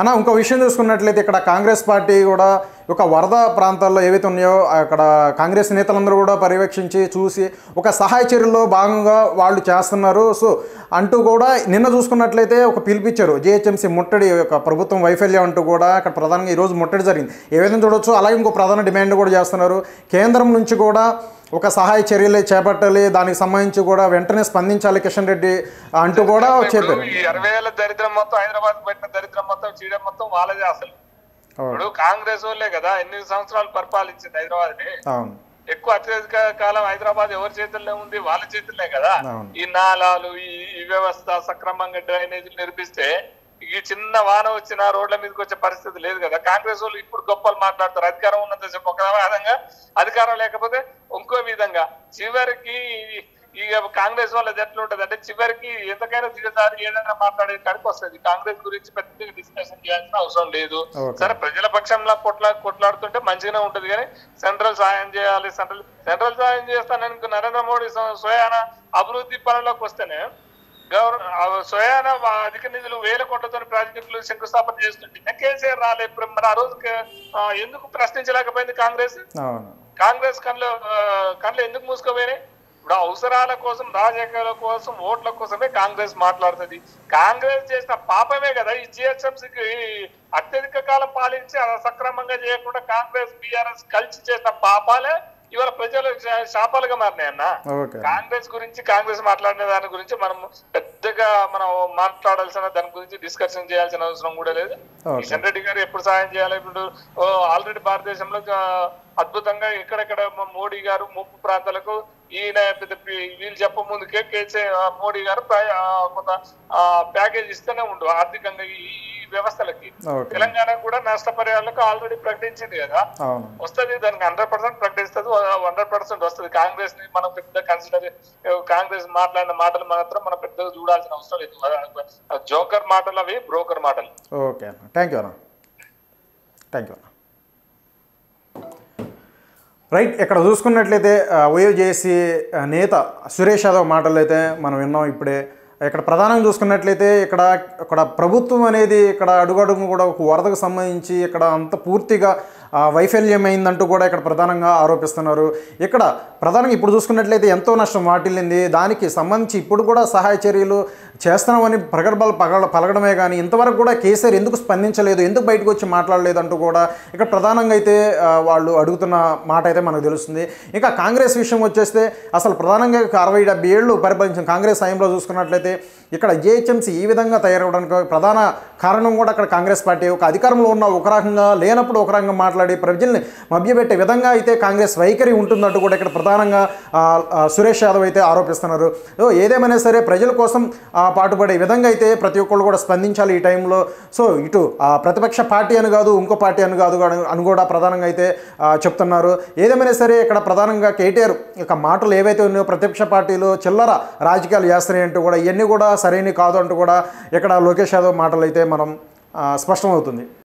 అన్న ఇంకో విషయం చూసుకున్నట్లయితే ఇక్కడ కాంగ్రెస్ పార్టీ కూడా ఒక వరద ప్రాంతాల్లో ఏవైతే ఉన్నాయో అక్కడ కాంగ్రెస్ నేతలందరూ కూడా పర్యవేక్షించి చూసి ఒక సహాయ చర్యల్లో భాగంగా వాళ్ళు చేస్తున్నారు సో అంటూ కూడా నిన్న చూసుకున్నట్లయితే ఒక పిలిపించారు జిహెచ్ఎంసీ ముట్టడి ఒక ప్రభుత్వం వైఫల్యం అంటూ కూడా అక్కడ ప్రధానంగా ఈరోజు ముట్టడి జరిగింది ఏ విధంగా చూడొచ్చు అలాగే ఇంకో ప్రధాన డిమాండ్ కూడా చేస్తున్నారు కేంద్రం నుంచి కూడా ఒక సహాయ చర్యలు చేపట్టాలి దానికి సంబంధించి కూడా వెంటనే స్పందించాలి కిషన్ రెడ్డి అంటూ కూడా చెప్పారు ఈ అరవై ఏళ్ళ దరిద్రం మొత్తం హైదరాబాద్ పెట్టిన దరిద్రం మొత్తం చీడ మొత్తం వాళ్ళదే అసలు ఇప్పుడు కాంగ్రెస్ వాళ్ళే కదా ఎన్ని సంవత్సరాలు పరిపాలించింది హైదరాబాద్ ని అవును ఎక్కువ అత్యధిక కాలం హైదరాబాద్ ఎవరి చేతుల్లో ఉంది వాళ్ళ చేతుల్లో కదా అవును. ఈ నాలాలు ఈ ఈ వ్యవస్థ సక్రమంగా డ్రైనేజీలు నిర్మిస్తే ఈ చిన్న వాన వచ్చిన రోడ్ల మీదకి వచ్చే పరిస్థితి లేదు కదా కాంగ్రెస్ వాళ్ళు ఇప్పుడు గొప్పలు మాట్లాడతారు అధికారం ఉన్నంత సేపు ఒక విధంగా అధికారం లేకపోతే ఇంకో విధంగా చివరికి ఈ కాంగ్రెస్ వాళ్ళది ఎట్లా ఉంటది అంటే చివరికి ఎంతకైనా దిగజారి ఏదైనా మాట్లాడే కాడికి వస్తుంది కాంగ్రెస్ గురించి పెద్దగా డిస్కషన్ చేయాల్సిన అవసరం లేదు Okay. సరే ప్రజల పక్షంలో కొట్లా కొట్లాడుతుంటే మంచిగానే ఉంటది కానీ సెంట్రల్ సాయం చేయాలి సెంట్రల్ సెంట్రల్ సాయం చేస్తానని నరేంద్ర మోడీ స్వ- స్వయాన అభివృద్ధి పనులకు వస్తేనే గవర్న స్వయాన వా- అధిక నిధులు వేల కోట్లతో ప్రాజెక్టులు శంకుస్థాపన చేస్తుంటే కేసీఆర్ రాలే ఇప్పుడు మరి ఆ రోజు కే- ఆ, ఎందుకు ప్రశ్నించలేకపోయింది కాంగ్రెస్ అవును కాంగ్రెస్ కళ్ళు ఆ, కళ్ళు ఎందుకు మూసుకోపోయినాయి ఇప్పుడు అవసరాల కోసం రాజకీయాల కోసం ఓట్ల కోసమే కాంగ్రెస్ మాట్లాడుతుంది కాంగ్రెస్ చేసిన పాపమే కదా ఈ జిహెచ్ఎంసీకి అత్యధిక కాలం పాలించి అలా సక్రమంగా చేయకుండా కాంగ్రెస్ బీఆర్ఎస్ కలిసి చేసిన పాపాలే ఇవాళ ప్రజలు శా- శాపాలుగా మారినాయి అన్న ఓకే కాంగ్రెస్ గురించి కాంగ్రెస్ మాట్లాడిన దాని గురించి మనం పెద్దగా మనం మాట్లాడాల్సిన దాని గురించి డిస్కషన్ చేయాల్సిన అవసరం కూడా లేదు Okay. కిషన్ రెడ్డి గారు ఎప్పుడు సాయం చేయాలి ఇప్పుడు ఆల్రెడీ భారతదేశంలో ఆ, అద్భుతంగా ఎక్కడెక్కడ మ- మోడీ గారు ముప్పు ప్రాంతాలకు ఈయన పెద్ద పి- వీళ్ళు చెప్ప ముందుకే కేసీ ఆ, మోడీ గారు ప్రా- ఆ, కొంత ప్యాకేజ్ ఇస్తూనే ఉండు ఆర్థికంగా ఈ ఈ వ్యవస్థలకి ఓకే తెలంగాణ కూడా నష్టపరిహారాలకు ఆల్రెడీ ప్రకటించింది కదా అవును వస్తుంది దానికి హండ్రెడ్ పర్సెంట్ ప్రకటిస్తుంది హండ్రెడ్ పర్సెంట్ వస్తుంది కాంగ్రెస్ ని మనం పెద్ద కన్సిడర్ కాంగ్రెస్ మాట్లాడిన మాటలు మాత్రం మనం పెద్దగా చూడాల్సిన అవసరం లేదు జోకర్ మాటలు అవి బ్రోకర్ మాటలు ఓకే అన్న థ్యాంక్ యూ అన్న థ్యాంక్ యూ అన్న రైట్ ఇక్కడ చూసుకున్నట్లయితే ఓయోజేసి నేత సురేష్ యాదవ్ మాటలు అయితే మనం విన్నాం ఇప్పుడే ఇక్కడ ప్రధానంగా చూసుకున్నట్లయితే ఇక్కడ ఇక్కడ ప్రభుత్వం అనేది ఇక్కడ అడుగడుగు కూడా ఒక వరదకు సంబంధించి ఇక్కడ అంత పూర్తిగా ఆ, వైఫల్యమైందంటూ కూడా ఇక్కడ ప్రధానంగా ఆరోపిస్తున్నారు ఇక్కడ ప్రధానంగా ఇప్పుడు చూసుకున్నట్లయితే ఎంతో నష్టం వాటిల్లింది దానికి సంబంధించి ఇప్పుడు కూడా సహాయ చర్యలు చేస్తున్నామని ప్రగల్భాలు పగల పలకడమే కానీ ఇంతవరకు కూడా కేసీఆర్ ఎందుకు స్పందించలేదు ఎందుకు బయటకు వచ్చి మాట్లాడలేదు అంటూ కూడా ఇక్కడ ప్రధానంగా అయితే ఆ, వాళ్ళు అడుగుతున్న మాట అయితే మనకు తెలుస్తుంది ఇంకా కాంగ్రెస్ విషయం వచ్చేస్తే అసలు ప్రధానంగా అరవై డెబ్బై ఏళ్ళు పరిపాలించిన కాంగ్రెస్ హయాంలో చూసుకున్నట్లయితే ఇక్కడ జిహెచ్ఎంసీ ఈ విధంగా తయారవడానికి ప్రధాన కారణం కూడా అక్కడ కాంగ్రెస్ పార్టీ ఒక అధికారంలో ఉన్న ఒక రకంగా లేనప్పుడు ఒక రకంగా మాట్లాడి ప్రజల్ని మభ్యపెట్టే విధంగా అయితే కాంగ్రెస్ వైఖరి ఉంటుందంటూ కూడా ఇక్కడ ప్రధానంగా ఆ, ఆ, సురేష్ యాదవ్ అయితే ఆరోపిస్తున్నారు సో ఏదేమైనా సరే ప్రజల కోసం ఆ, పాటుపడే విధంగా అయితే ప్రతి ఒక్కళ్ళు కూడా స్పందించాలి ఈ టైంలో సో ఇటు ఆ, ప్రతిపక్ష పార్టీ అని కాదు ఇంకో పార్టీ అని కాదు అని- అని కూడా ప్రధానంగా అయితే ఆ, చెప్తున్నారు ఏదేమైనా సరే ఇక్కడ ప్రధానంగా కేటీఆర్ యొక్క మాటలు ఏవైతే ఉన్నాయో ప్రతిపక్ష పార్టీలు చిల్లర రాజకీయాలు చేస్తున్నాయి అంటూ కూడా ఇవన్నీ కూడా సరైనవి కాదు అంటూ కూడా ఇక్కడ లోకేష్ యాదవ్ మాటలు అయితే మనం ఆ, స్పష్టమవుతుంది